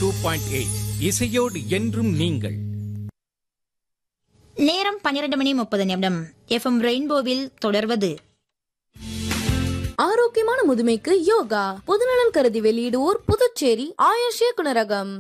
two point eight இசையோடு என்றும் நீங்கள் நேரம் பன்னிரண்டு மணி முப்பது நிமிடம் எஃப்எம் ரெயின்போவில் தொடர்வது ஆரோக்கியமான முதுமைக்கு யோகா பொதுநலன் கருதி வெளியிடுவோர் புதுச்சேரி ஆயுஷ் இயக்குனரகம்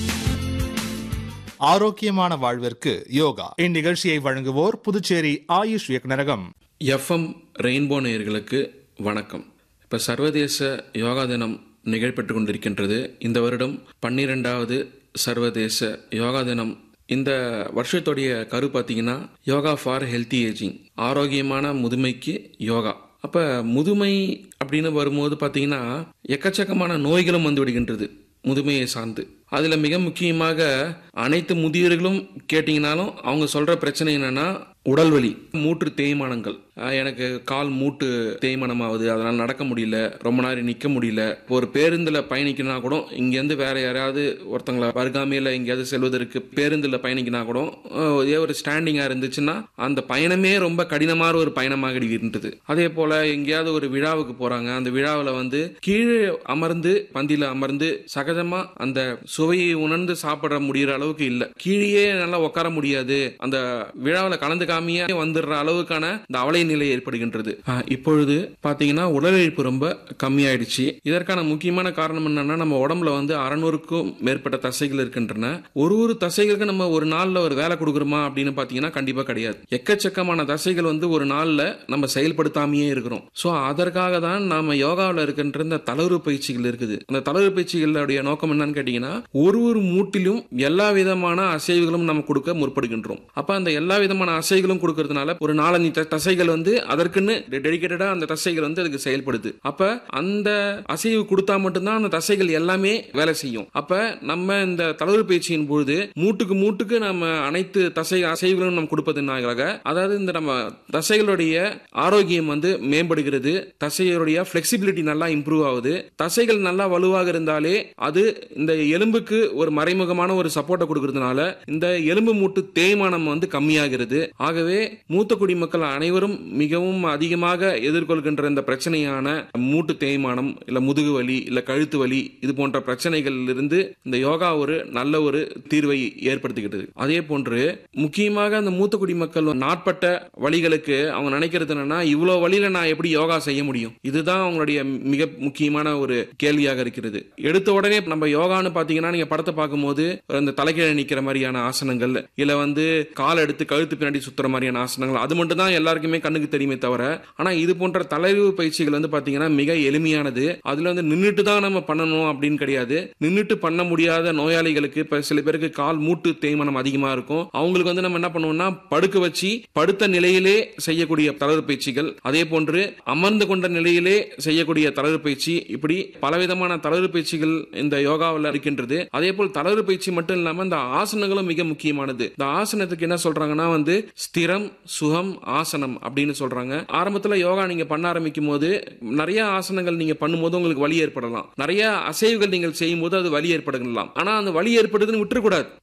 ஆரோக்கியமான வாழ்விற்கு யோகா இந்நிகழ்ச்சியை வழங்குவோர் புதுச்சேரி ஆயுஷ் இயக்குநரகம் எஃப்எம் ரெயின்போ நேயர்களுக்கு வணக்கம் இப்போ சர்வதேச யோகா தினம் நிகழ்பெற்று கொண்டிருக்கின்றது இந்த வருடம் பன்னிரெண்டாவது சர்வதேச யோகா தினம் இந்த வருஷத்துடைய கரு பார்த்தீங்கன்னா யோகா ஃபார் ஹெல்த்தி ஏஜிங் ஆரோக்கியமான முதுமைக்கு யோகா அப்போ முதுமை அப்படின்னு வரும்போது பார்த்தீங்கன்னா எக்கச்சக்கமான நோய்களும் வந்து விடுகின்றது முதுமையை சார்ந்து அதில் மிக முக்கியமாக அனைத்து முதியவர்களும் கேட்டிங்கனாலும் அவங்க சொல்கிற பிரச்சனை என்னன்னா உடல் வலி மூட்டு தேய்மானங்கள் அஹ் எனக்கு கால் மூட்டு தேய்மானம் ஆகுது அதனால் நடக்க முடியல ரொம்ப நேரம் நிற்க முடியல இப்போ ஒரு பேருந்தில் பயணிக்கணும்னா கூட இங்கேருந்து வேற யாராவது ஒருத்தங்கள வருகாமையில் எங்கேயாவது செல்வதற்கு பேருந்தில் பயணிக்கினா கூட அஹ் இதே ஒரு ஸ்டாண்டிங்காக இருந்துச்சுன்னா அந்த பயணமே ரொம்ப கடினமான ஒரு பயணமாக இருக்கின்றது அதே போல் எங்கேயாவது ஒரு விழாவுக்கு போகிறாங்க அந்த விழாவில் வந்து கீழே அமர்ந்து பந்தியில் அமர்ந்து சகஜமாக அந்த சுவையை உணர்ந்து சாப்பிட முடிகிற அளவுக்கு இல்லை கீழே நல்லா உட்கார முடியாது அந்த விழாவில் கலந்துக்காமையே வந்துடுற அளவுக்கான இந்த அவலை நிலை ஏற்படுகின்றது ஆஹ் இப்பொழுது பாத்தீங்கன்னா உடல் இழப்பு ரொம்ப கம்மியாயிடுச்சு இதற்கான முக்கியமான காரணம் என்னன்னா நம்ம உடம்புல வந்து அறநூறுக்கும் மேற்பட்ட தசைகள் இருக்கின்றன ஒரு ஒரு தசைகளுக்கு நம்ம ஒரு நாள்ல ஒரு வேலை கொடுக்குறோமா அப்படின்னு பாத்தீங்கன்னா கண்டிப்பா கிடையாது எக்கச்சக்கமான தசைகள் வந்து ஒரு நாள்ல நம்ம செயல்படுத்தாமையே இருக்கிறோம் சோ அதற்காக தான் நாம யோகாவில் இருக்கின்ற இந்த தளர்வு பயிற்சிகள் இருக்குது அந்த தளர்வு பயிற்சிகளுடைய நோக்கம் என்னன்னு கேட்டீங்கன்னா ஒரு ஒரு மூட்டிலும் எல்லா விதமான அசைவுகளும் நம்ம கொடுக்க முற்படுகின்றோம் அப்ப அந்த எல்லா விதமான அசைகளும் கொடுக்கறதுனால ஒரு நாலஞ்சு த- தசைகள் வந்து அதற்குன்னு டெடிகேட்டடா அந்த தசைகள் வந்து அதுக்கு செயல்படுது அப்ப அந்த அசைவு கொடுத்தா மட்டும்தான் அந்த தசைகள் எல்லாமே வேலை செய்யும் அப்ப நம்ம இந்த தளர்வு பயிற்சியின் பொழுது மூட்டுக்கு மூட்டுக்கு நம்ம அனைத்து தசை அசைவுகளும் நம்ம கொடுப்பதுனாக அதாவது இந்த நம்ம தசைகளுடைய ஆரோக்கியம் வந்து மேம்படுகிறது தசைகளுடைய பிளெக்சிபிலிட்டி நல்லா இம்ப்ரூவ் ஆகுது தசைகள் நல்லா வலுவாக இருந்தாலே அது இந்த எலும்புக்கு ஒரு மறைமுகமான ஒரு சப்போர்ட்டை கொடுக்கறதுனால இந்த எலும்பு மூட்டு தேய்மானம் வந்து கம்மியாகிறது ஆகவே மூத்த குடிமக்கள் அனைவரும் மிகவும் அதிகமாக எதிர்கொள்கின்ற இந்த பிரச்சனையான மூட்டு தேய்மானம் இல்ல முதுகு வலி இல்ல கழுத்து வலி இது போன்ற பிரச்சனைகளில் இருந்து இந்த யோகா ஒரு நல்ல ஒரு தீர்வை ஏற்படுத்துகிறது அதே போன்று முக்கியமாக அந்த மூத்த குடிமக்கள் நாட்பட்ட வழிகளுக்கு அவங்க நினைக்கிறது என்னன்னா இவ்வளவு வழியில நான் எப்படி யோகா செய்ய முடியும் இதுதான் அவங்களுடைய மிக முக்கியமான ஒரு கேள்வியாக இருக்கிறது எடுத்த உடனே நம்ம யோகான்னு பாத்தீங்கன்னா நீங்க படத்தை பார்க்கும்போது இந்த தலைக்கீழ நிக்கிற மாதிரியான ஆசனங்கள் இல்ல வந்து கால் எடுத்து கழுத்து பின்னாடி சுத்துற மாதிரியான ஆசனங்கள் அது மட்டும் தான் எல்லாருக்குமே கண்ணுக்கு தெரியுமே தவிர ஆனா இது போன்ற தலைவு பயிற்சிகள் வந்து பாத்தீங்கன்னா மிக எளிமையானது அதுல வந்து நின்னுட்டு தான் நம்ம பண்ணணும் அப்படின்னு கிடையாது நின்னுட்டு பண்ண முடியாத நோயாளிகளுக்கு இப்ப சில பேருக்கு கால் மூட்டு தேய்மானம் அதிகமா இருக்கும் அவங்களுக்கு வந்து நம்ம என்ன பண்ணுவோம்னா படுக்க வச்சு படுத்த நிலையிலே செய்யக்கூடிய தளர்வு பயிற்சிகள் அதே போன்று அமர்ந்து கொண்ட நிலையிலே செய்யக்கூடிய தளர்வு பயிற்சி இப்படி பலவிதமான தளர்வு பயிற்சிகள் இந்த யோகாவில் இருக்கின்றது அதே போல் தளர்வு பயிற்சி மட்டும் இல்லாம இந்த ஆசனங்களும் மிக முக்கியமானது இந்த ஆசனத்துக்கு என்ன சொல்றாங்கன்னா வந்து ஸ்திரம் சுகம் ஆசனம் அப்படின்னு சொல்றாங்க ஆரம்பத்துல யோகா நீங்க பண்ண ஆரம்பிக்கும் போது நிறைய ஆசனங்கள் நீங்க பண்ணும்போது உங்களுக்கு வலி ஏற்படலாம் நிறைய அசைவுகள் நீங்கள் செய்யும் போது அது வலி ஏற்படலாம் ஆனா அந்த வலி ஏற்படுதுன்னு விட்டுறக்கூடாது